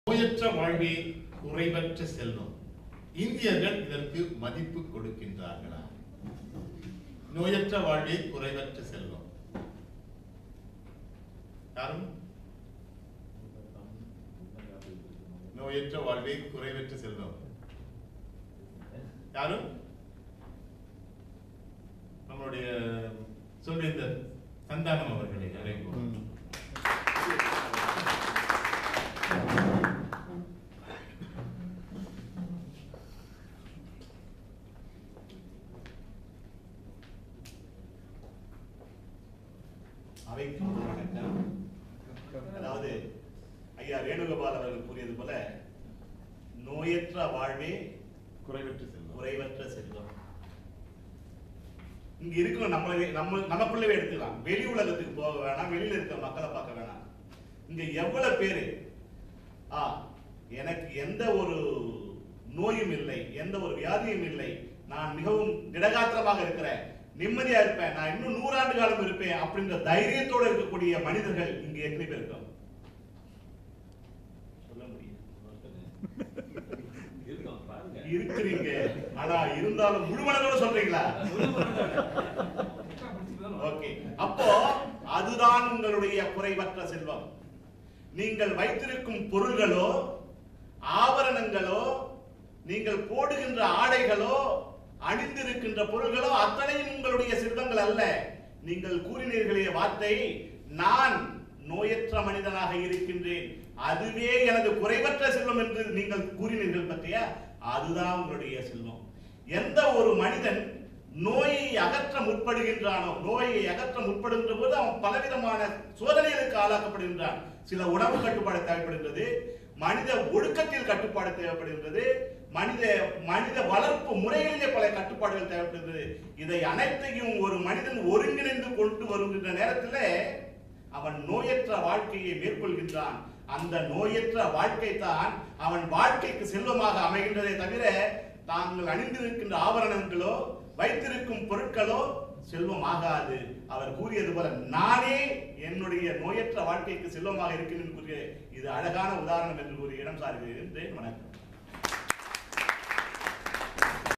நோயற்ற வாழ்வே குறைவற்ற செல்வம் இந்தியர்கள் இதற்கு மதிப்பு கொடுக்கின்றார்களா நோயற்ற வாழ்வே குறைவற்ற செல்வம் யாரும் நோயற்ற வாழ்வே குறைவற்ற செல்வம் யாரும் நம்மளுடைய சொல்வேந்தர் சந்தானம் அவர்களை அழைப்போம் அவைக்கு ஒரு வணக்கம் அதாவது ஐயா வேணுகோபால் அவர்கள் கூறியது போல நோயற்ற வாழ்வே குறைவற்ற செல்வம் குறைவற்ற செல்வம் இங்க இருக்கிற நம்மளவே நம்ம நமக்குள்ளவே எடுத்துக்கலாம் வெளி உலகத்துக்கு போக வேணாம் வெளியில இருக்கிற மக்களை பார்க்க வேணாம் இங்க எவ்வளவு பேரு ஆ எனக்கு எந்த ஒரு நோயும் இல்லை எந்த ஒரு வியாதியும் இல்லை நான் மிகவும் திடகாத்திரமாக இருக்கிறேன் நிம்மதியா இருப்பேன் நான் இன்னும் நூறாண்டு காலம் இருப்பேன் அப்படின்ற தைரியத்தோட இருக்கக்கூடிய மனிதர்கள் இங்க எத்தனை பேர் இருக்கோம் சொல்ல முடியும் இருக்கோம் பாருங்க இருக்கிறீங்க ஆனா இருந்தாலும் முழு மனதோட சொல்றீங்களா ஓகே அப்போ அதுதான் உங்களுடைய குறைவற்ற செல்வம் நீங்கள் வைத்திருக்கும் பொருள்களோ ஆபரணங்களோ நீங்கள் போடுகின்ற ஆடைகளோ அணிந்திருக்கின்ற பொருள்களோ அத்தனையும் உங்களுடைய செல்வங்கள் அல்ல நீங்கள் கூறினீர்களே வார்த்தை நான் நோயற்ற மனிதனாக இருக்கின்றேன் அதுவே எனது குறைவற்ற செல்வம் என்று நீங்கள் கூறினீர்கள் பற்றியா அதுதான் உங்களுடைய செல்வம் எந்த ஒரு மனிதன் நோயை அகற்ற முற்படுகின்றானோ நோயை அகற்ற முற்படுகின்ற போது அவன் பலவிதமான சோதனைகளுக்கு ஆளாக்கப்படுகின்றான் சில உணவு கட்டுப்பாடு தேவைப்படுகின்றது மனித ஒழுக்கத்தில் கட்டுப்பாடு தேவைப்படுகின்றது மனித மனித வளர்ப்பு முறைகளிலே பல கட்டுப்பாடுகள் தேவைப்படுகிறது இதை அனைத்தையும் ஒரு மனிதன் ஒருங்கிணைந்து கொண்டு வருகின்ற நேரத்தில் அவன் நோயற்ற வாழ்க்கையை மேற்கொள்கின்றான் அந்த நோயற்ற வாழ்க்கை தான் அவன் வாழ்க்கைக்கு செல்வமாக அமைகின்றதே தவிர தாங்கள் அணிந்திருக்கின்ற ஆபரணங்களோ வைத்திருக்கும் பொருட்களோ செல்வம் ஆகாது அவர் கூறியது போல நானே என்னுடைய நோயற்ற வாழ்க்கைக்கு செல்வமாக இருக்கிறேன் கூறிய இது அழகான உதாரணம் என்று கூறி இடம் சாருகிறேன் வணக்கம்